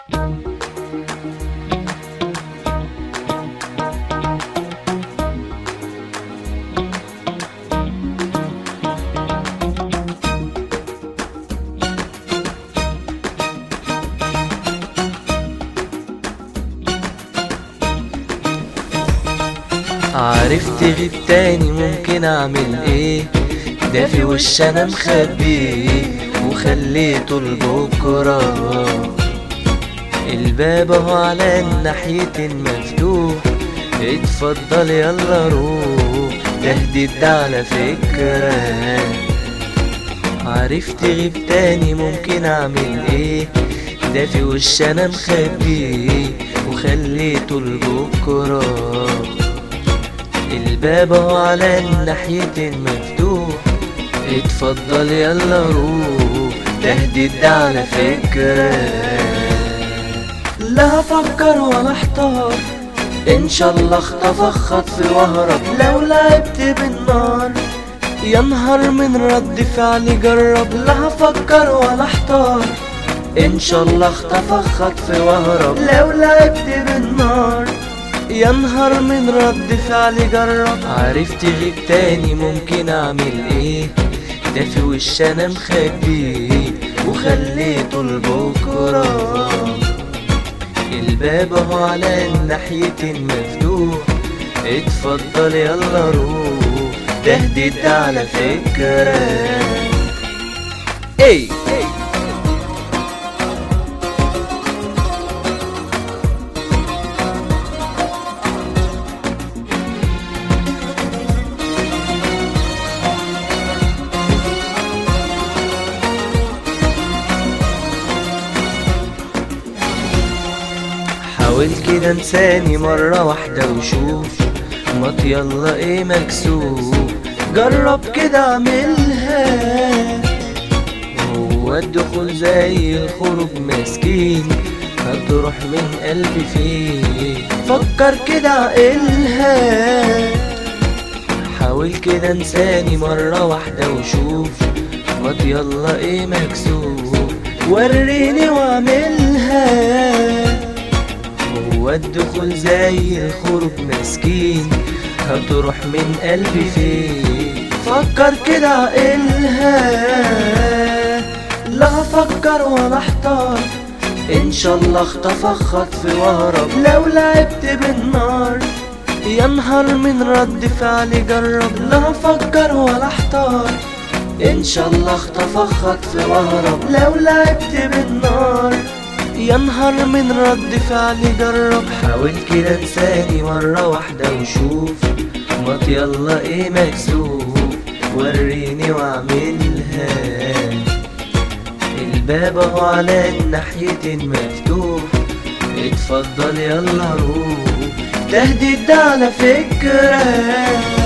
عرفت غيب تاني ممكن اعمل ايه ده في وش انا مخبيه وخليته لبكرة الباب اهو على الناحية مفتوح اتفضل يلا روح تهديد على فكرة عرفت غيب تاني ممكن اعمل ايه ده في وش انا مخبيه وخليته لبكره الباب اهو على الناحية مفتوح اتفضل يلا روح تهديد على فكرة لا افكر ولا احتار ان شاء الله اخطف خطف واهرب لو لعبت بالنار يا نهار من رد فعلي جرب لا افكر ولا احتار ان شاء الله اخطف خطف واهرب لو لعبت بالنار يا نهار من رد فعلي جرب عرفت غيب تاني ممكن اعمل ايه ده في وش انا مخبيه وخليته لبكرة الباب اهو على الناحية مفتوح اتفضل يلا روح تهديد على فكرة ايه حاول كده انساني مرة واحدة وشوف مط يلا ايه مكسوف جرب كده اعملها هو الدخول زي الخروج مسكين هتروح من قلبي فين فكر كده عقلها حاول كده انساني مرة واحدة وشوف مط يلا ايه مكسوف وريني واعملها هو الدخول زي الخروج مسكين هتروح من قلبي فين فكر كده عقلها لا افكر ولا احتار ان شاء الله اخطف خطف واهرب لو لعبت بالنار يا نهار من رد فعلي جرب لا افكر ولا احتار ان شاء الله اخطف خطف واهرب لو لعبت بالنار يا نهار من رد فعلي جرب حاول كده انساني مرة واحدة وشوف مط يلا ايه مكسوف وريني واعملها الباب اهو على الناحية مفتوح اتفضل يلا روح تهديد على فكرة